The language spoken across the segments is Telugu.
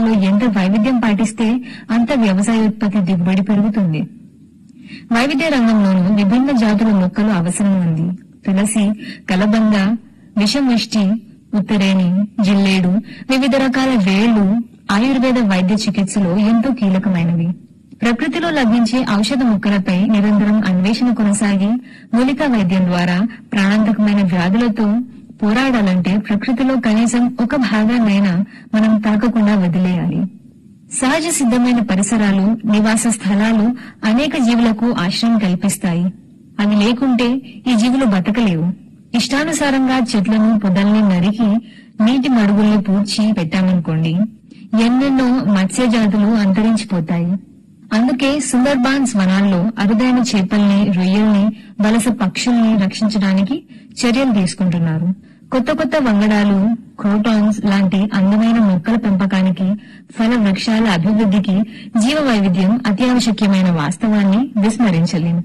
మొక్కల్లో ఎంత వైవిధ్యం పాటిస్తే అంత వ్యవసాయోత్పత్తి దిగుబడి పెరుగుతుంది వైవిధ్య రంగంలోనూ విభిన్న జాతుల మొక్కలు అవసరం ఉంది తులసి కలబంద విషముష్టి ఉత్తరేణి జిల్లేడు వివిధ రకాల వేళ్లు ఆయుర్వేద వైద్య చికిత్సలో ఎంతో కీలకమైనవి ప్రకృతిలో లభించే ఔషధ మొక్కలపై నిరంతరం అన్వేషణ కొనసాగి మూలికా వైద్యం ద్వారా ప్రాణాంతకమైన వ్యాధులతో పోరాడాలంటే ప్రకృతిలో కనీసం ఒక భాగాన్నైనా మనం తాకకుండా వదిలేయాలి సహజ సిద్ధమైన పరిసరాలు నివాస స్థలాలు అనేక జీవులకు ఆశ్రయం కల్పిస్తాయి అవి లేకుంటే ఈ జీవులు బతకలేవు ఇష్టానుసారంగా చెట్లను పొదల్ని నరికి నీటి మడుగుల్ని పూడ్చి పెట్టామనుకోండి ఎన్నెన్నో మత్స్య జాతులు అంతరించిపోతాయి అందుకే సుందర్బాన్స్ వనాల్లో అరుదైన చేపల్ని రొయ్యల్ని వలస పక్షుల్ని రక్షించడానికి చర్యలు తీసుకుంటున్నారు కొత్త కొత్త వంగడాలు క్రోటాన్స్ లాంటి అందమైన మొక్కల పెంపకానికి ఫల వృక్షాల అభివృద్ధికి జీవ వైవిధ్యం అత్యావశ్యకమైన వాస్తవాన్ని విస్మరించలేం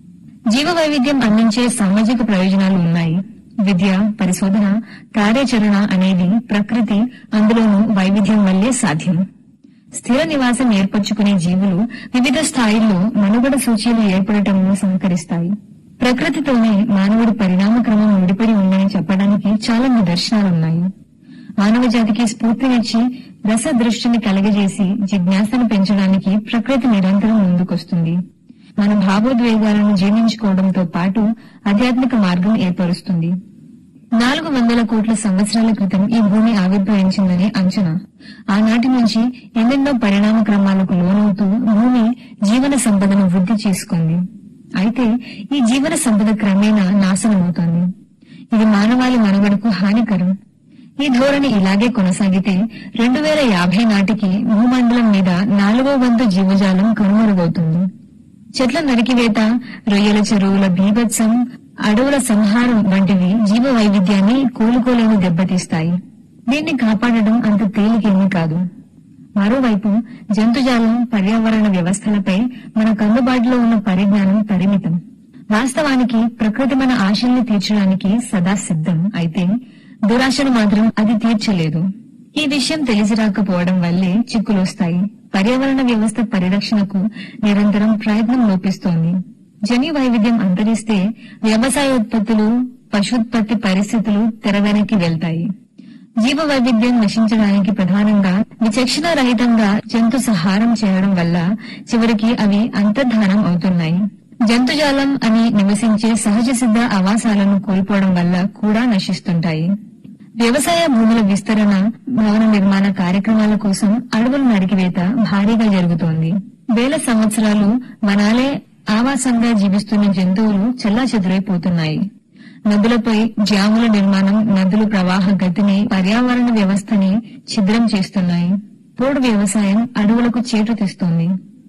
జీవ వైవిధ్యం అందించే సామాజిక ప్రయోజనాలు ఉన్నాయి విద్య పరిశోధన కార్యాచరణ అనేది ప్రకృతి అందులోనూ వైవిధ్యం వల్లే సాధ్యం స్థిర నివాసం ఏర్పరచుకునే జీవులు వివిధ స్థాయిల్లో మనుగడ సూచీలు ఏర్పడటంలో సహకరిస్తాయి ప్రకృతితోనే మానవుడి పరిణామ క్రమం ముడిపడి ఉందని చెప్పడానికి చాలా నిదర్శనాలున్నాయి మానవ జాతికి స్ఫూర్తినిచ్చి రస దృష్టిని కలగజేసి జిజ్ఞాసను పెంచడానికి ప్రకృతి నిరంతరం ముందుకొస్తుంది మన భావోద్వేగాలను జీర్ణించుకోవడంతో పాటు ఆధ్యాత్మిక మార్గం ఏర్పరుస్తుంది నాలుగు వందల కోట్ల సంవత్సరాల క్రితం ఈ భూమి ఆవిర్భవించిందని అంచనా ఆనాటి నుంచి ఎన్నెన్నో పరిణామ క్రమాలకు లోనవుతూ భూమి జీవన సంపదను వృద్ధి చేసుకుంది అయితే ఈ జీవన సంపద క్రమేణా నాశనమవుతోంది ఇది మానవాళి మనుగడకు హానికరం ఈ ధోరణి ఇలాగే కొనసాగితే రెండు వేల యాభై నాటికి భూమండలం మీద నాలుగో వంతు జీవజాలం కనుమరుగవుతుంది చెట్ల నరికివేత రొయ్యల చెరువుల బీభత్సం అడవుల సంహారం వంటివి జీవ వైవిధ్యాన్ని కోలుకోలేని దెబ్బతీస్తాయి దీన్ని కాపాడడం అంత తేలికేమీ కాదు మరోవైపు జంతుజాలం పర్యావరణ వ్యవస్థలపై మనకు అందుబాటులో ఉన్న పరిజ్ఞానం పరిమితం వాస్తవానికి ప్రకృతి మన ఆశల్ని తీర్చడానికి సదా సిద్ధం అయితే దురాశను మాత్రం అది తీర్చలేదు ఈ విషయం తెలిసి రాకపోవడం వల్లే చిక్కులొస్తాయి పర్యావరణ వ్యవస్థ పరిరక్షణకు నిరంతరం ప్రయత్నం లోపిస్తోంది జన్యు వైవిధ్యం అంతరిస్తే వ్యవసాయోత్పత్తులు పశుత్పత్తి పరిస్థితులు తెరవెనక్కి వెళ్తాయి జీవ వైవిధ్యం నశించడానికి ప్రధానంగా విచక్షణ రహితంగా జంతు సహారం చేయడం వల్ల చివరికి అవి అంతర్ధానం అవుతున్నాయి జంతుజాలం అని నివసించే సహజ సిద్ధ ఆవాసాలను కోల్పోవడం వల్ల కూడా నశిస్తుంటాయి వ్యవసాయ భూముల విస్తరణ భవన నిర్మాణ కార్యక్రమాల కోసం అడవుల నరికివేత భారీగా జరుగుతోంది వేల సంవత్సరాలు వనాలే ఆవాసంగా జీవిస్తున్న జంతువులు చెల్లాచెదురైపోతున్నాయి నదులపై డ్యాముల నిర్మాణం నదుల ప్రవాహ గతిని పర్యావరణ వ్యవస్థని ఛిద్రం చేస్తున్నాయి పోడు వ్యవసాయం అడవులకు చేటు తెస్తోంది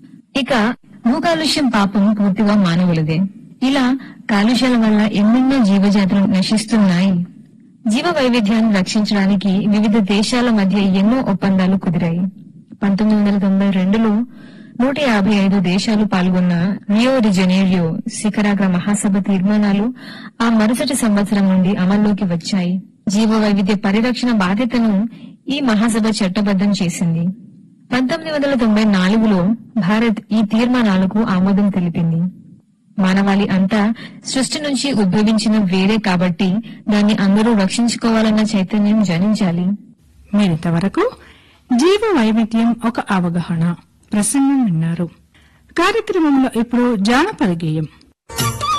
ఇక భూ కాలుష్యం పాపం పూర్తిగా మానవులదే ఇలా కాలుష్యాల వల్ల ఎన్నెన్నో జీవజాతులు నశిస్తున్నాయి జీవ వైవిధ్యాన్ని రక్షించడానికి వివిధ దేశాల మధ్య ఎన్నో ఒప్పందాలు కుదిరాయి పంతొమ్మిది వందల తొంభై రెండులో నూట యాభై ఐదు దేశాలు పాల్గొన్న రియో డి జెనేరియో శిఖరాగ్ర మహాసభ తీర్మానాలు ఆ మరుసటి సంవత్సరం నుండి అమల్లోకి వచ్చాయి జీవ వైవిధ్య పరిరక్షణ బాధ్యతను ఈ మహాసభ చట్టబద్దం చేసింది పంతొమ్మిది వందల తొంభై నాలుగులో భారత్ ఈ తీర్మానాలకు ఆమోదం తెలిపింది మానవాళి అంతా సృష్టి నుంచి ఉద్భవించిన వేరే కాబట్టి దాన్ని అందరూ రక్షించుకోవాలన్న చైతన్యం జనించాలి మీరింతవరకు జీవ వైవిధ్యం ఒక అవగాహన ప్రసంగం విన్నారు కార్యక్రమంలో ఇప్పుడు జానపద గేయం